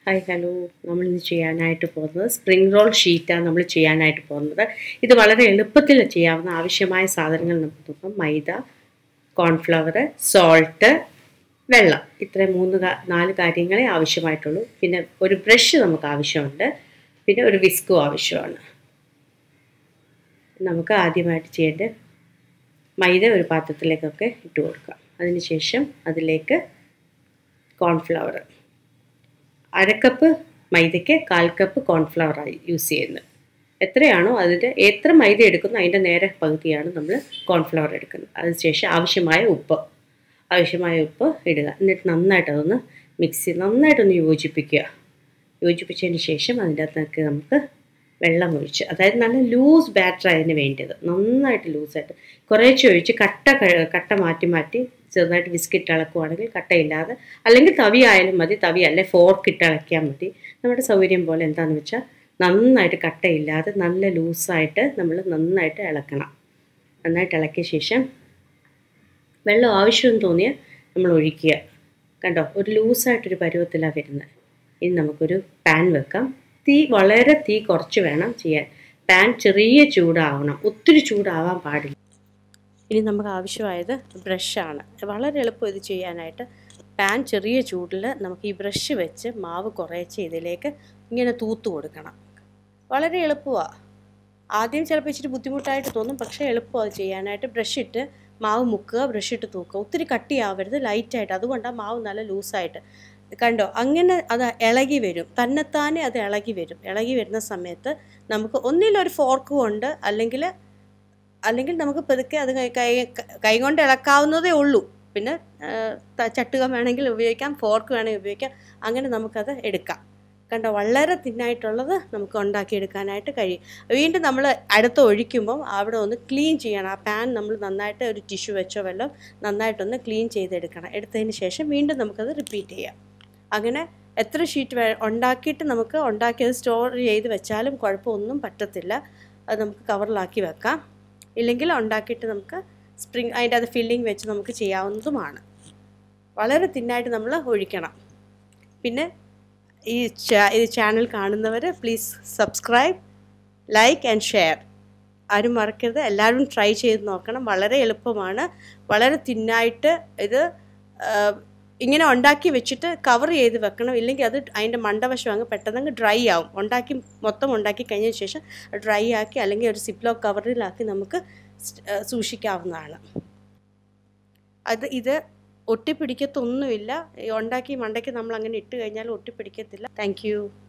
hi hello നമ്മൾ ഇന്ന് ചെയ്യാനായിട്ട് പോകുന്നത് സ്പ്രിംഗ് റോൾ ഷീറ്റാണ് നമ്മൾ ചെയ്യാനായിട്ട് പോകുന്നത് ഇത് വളരെ എളുപ്പത്തിൽ ചെയ്യാവുന്ന ആവശ്യമായ സാധനങ്ങൾ നമുക്ക് നോക്കാം മൈദ കോൺഫ്ലവർ സോൾട്ട് വെള്ളം ഇത്രയും മൂന്ന് കാ- നാല് കാര്യങ്ങളെ ആവശ്യമായിട്ടുള്ളൂ പിന്നെ ഒരു ബ്രഷ് നമുക്ക് ആവശ്യമുണ്ട് പിന്നെ ഒരു വിസ്കും ആവശ്യമാണ് നമുക്ക് ആദ്യമായിട്ട് ചെയ്യേണ്ടത് മൈദ ഒരു പാത്രത്തിലേക്കൊക്കെ ഇട്ട് കൊടുക്കാം അതിനുശേഷം അതിലേക്ക് കോൺഫ്ലവർ അരക്കപ്പ് മൈദയ്ക്ക് കാൽ കപ്പ് കോൺഫ്ലവർ ആയി യൂസ് ചെയ്യുന്നത് എത്രയാണോ അതിൻ്റെ എത്ര മൈദ എടുക്കുന്നു അതിൻ്റെ നേരെ പകുതിയാണ് നമ്മൾ കോൺഫ്ലവർ എടുക്കുന്നത് അതിനുശേഷം ആവശ്യമായ ഉപ്പ് ആവശ്യമായ ഉപ്പ് ഇടുക എന്നിട്ട് നന്നായിട്ട് അതൊന്ന് മിക്സി നന്നായിട്ടൊന്ന് യോജിപ്പിക്കുക യോജിപ്പിച്ചതിന് ശേഷം അതിൻ്റെ അകത്തേക്ക് നമുക്ക് വെള്ളം ഒഴിച്ച് അതായത് നല്ല ലൂസ് ബാറ്റർ അതിന് വേണ്ടത് നന്നായിട്ട് ലൂസായിട്ട് കുറേശ്ശെ ഒഴിച്ച് കട്ട ക- കട്ട മാറ്റി മാറ്റി ചെറുതായിട്ട് ബിസ്ക്കറ്റ് ഇളക്കുവാണെങ്കിൽ കട്ടയില്ലാതെ അല്ലെങ്കിൽ തവി ആയാലും മതി തവി അല്ലെ ഫോർക്ക് ഇട്ട് ഇളക്കിയാൽ മതി നമ്മുടെ സൗകര്യം പോലെ എന്താണെന്ന് വെച്ചാൽ നന്നായിട്ട് കട്ടയില്ലാതെ നല്ല ലൂസായിട്ട് നമ്മൾ നന്നായിട്ട് ഇളക്കണം നന്നായിട്ട് ഇളക്കിയ ശേഷം വെള്ളം ആവശ്യമെന്ന് തോന്നിയാൽ നമ്മൾ ഒഴിക്കുക കണ്ടോ ഒരു ലൂസായിട്ടൊരു പരുവത്തിലാണ് വരുന്നത് ഇനി നമുക്കൊരു പാൻ വെക്കാം തീ വളരെ തീ കുറച്ച് വേണം ചെയ്യാൻ പാൻ ചെറിയ ചൂടാവണം ഒത്തിരി ചൂടാവാൻ പാടില്ല ഇനി നമുക്ക് ആവശ്യമായത് ബ്രഷാണ് വളരെ എളുപ്പം ഇത് ചെയ്യാനായിട്ട് പാൻ ചെറിയ ചൂടിൽ നമുക്ക് ഈ ബ്രഷ് വെച്ച് മാവ് കുറേച്ച് ഇതിലേക്ക് ഇങ്ങനെ തൂത്ത് കൊടുക്കണം വളരെ എളുപ്പമാണ് ആദ്യം ചിലപ്പോൾ ഇച്ചിരി ബുദ്ധിമുട്ടായിട്ട് തോന്നും പക്ഷേ എളുപ്പമാണ് ചെയ്യാനായിട്ട് ബ്രഷ് ഇട്ട് മാവ് മുക്കുക ബ്രഷ് ഇട്ട് തൂക്കുക ഒത്തിരി കട്ടിയാവരുത് ലൈറ്റായിട്ട് അതുകൊണ്ടാണ് മാവ് നല്ല ലൂസായിട്ട് കണ്ടോ അങ്ങനെ അത് ഇളകി വരും തന്നെത്താനെ അത് ഇളകി വരും ഇളകി വരുന്ന സമയത്ത് നമുക്ക് ഒന്നിലൊരു ഫോർക്ക് കൊണ്ട് അല്ലെങ്കിൽ അല്ലെങ്കിൽ നമുക്ക് പതുക്കെ അത് കൈ കൈ കൈ കൊണ്ട് ഇളക്കാവുന്നതേ ഉള്ളൂ പിന്നെ ആ, ത- ചട്ടുകം വേണമെങ്കിൽ ഉപയോഗിക്കാം ഫോർക്ക് വേണമെങ്കിൽ ഉപയോഗിക്കാം അങ്ങനെ നമുക്കത് എടുക്കാം കണ്ടോ വളരെ തിന്നായിട്ടുള്ളത് നമുക്ക് ഉണ്ടാക്കിയെടുക്കാനായിട്ട് കഴിയും വീണ്ടും നമ്മൾ അടുത്ത് ഒഴിക്കുമ്പം അവിടെ ഒന്ന് ക്ലീൻ ചെയ്യണം ആ പാൻ നമ്മൾ നന്നായിട്ട് ഒരു ടിഷ്യൂ വെച്ചോ വല്ലതും നന്നായിട്ടൊന്ന് ക്ലീൻ ചെയ്തെടുക്കണം എടുത്തതിന് ശേഷം വീണ്ടും നമുക്കത് റിപ്പീറ്റ് ചെയ്യാം അങ്ങനെ എത്ര ഷീറ്റ് വേ ഉണ്ടാക്കിയിട്ട് നമുക്ക് ഉണ്ടാക്കിയത് സ്റ്റോർ ചെയ്ത് വെച്ചാലും കുഴപ്പമൊന്നും പറ്റത്തില്ല അത് നമുക്ക് കവറിലാക്കി വെക്കാം ഇല്ലെങ്കിൽ ഉണ്ടാക്കിയിട്ട് നമുക്ക് സ്പ്രിങ് അതിൻ്റെ അത് ഫില്ലിംഗ് വെച്ച് നമുക്ക് ചെയ്യാവുന്നതുമാണ് വളരെ തിന്നായിട്ട് നമ്മൾ ഒഴിക്കണം പിന്നെ ഈ ചാ- ഈ ചാനൽ കാണുന്നവർ please subscribe like and share ആരും മറക്കരുത് എല്ലാവരും ട്രൈ ചെയ്ത് നോക്കണം വളരെ എളുപ്പമാണ് വളരെ തിന്നായിട്ട് ഇത് ആ, ഇങ്ങനെ ഉണ്ടാക്കി വെച്ചിട്ട് കവർ ചെയ്ത് വെക്കണം ഇല്ലെങ്കിൽ അത് അതിൻ്റെ മണ്ടവശം അങ്ങ് പെട്ടെന്ന് അങ്ങ് ഡ്രൈ ആവും ഉണ്ടാക്കി മൊത്തം ഉണ്ടാക്കി കഴിഞ്ഞതിന് ശേഷം ഡ്രൈ ആക്കി അല്ലെങ്കിൽ ഒരു സിപ്ലോ കവറിലാക്കി നമുക്ക് സ്- ആ, സൂക്ഷിക്കാവുന്നതാണ് അത് ഇത് ഒട്ടിപ്പിടിക്കത്തൊന്നുമില്ല ഈ ഉണ്ടാക്കി മണ്ടയ്ക്ക് നമ്മൾ അങ്ങനെ ഇട്ട് കഴിഞ്ഞാൽ ഒട്ടിപ്പിടിക്കത്തില്ല താങ്ക് യു